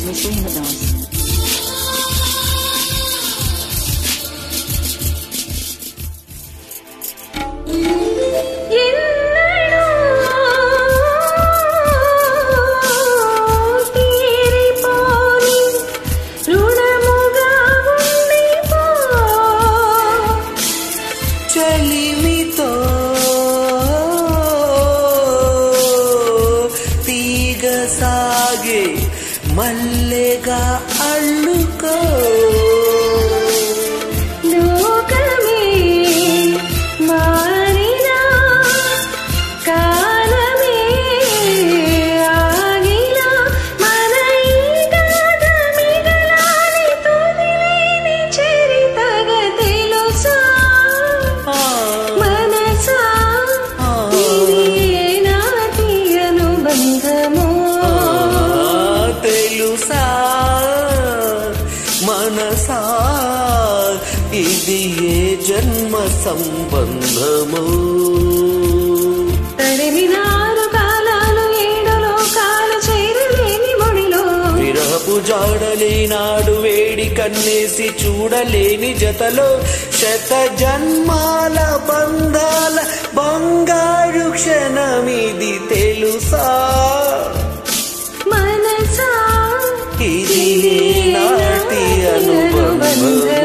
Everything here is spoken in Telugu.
Mr. Hinadas. ఎన్నడూ తీరిపోని రుణముగా ఉండిపో చలిమితో తీగ సాగే మల్లెగా అల్లుకో లోకమే మారినా కాలమే ఆగినా మన ఈ గాథ మిగలాలి తుదిలేని చరితగా తెలుసా ఆ, మనసా ఆ. ఇది నాటి అనుబంధము ఆ, తెలుసా మనసా ఇది ఏ జన్మ సంబంధము తరిమినారు కాలాలు ఏడు లోకాలు చేరలేని మొడిలో విరహపు జాడలేనాడు వేడి కన్నేసి చూడలేని జతలో శత జన్మాల బంధాల బంగారు క్షణమిది తెలుసా మనసా ఇది నాటి అనుబంధం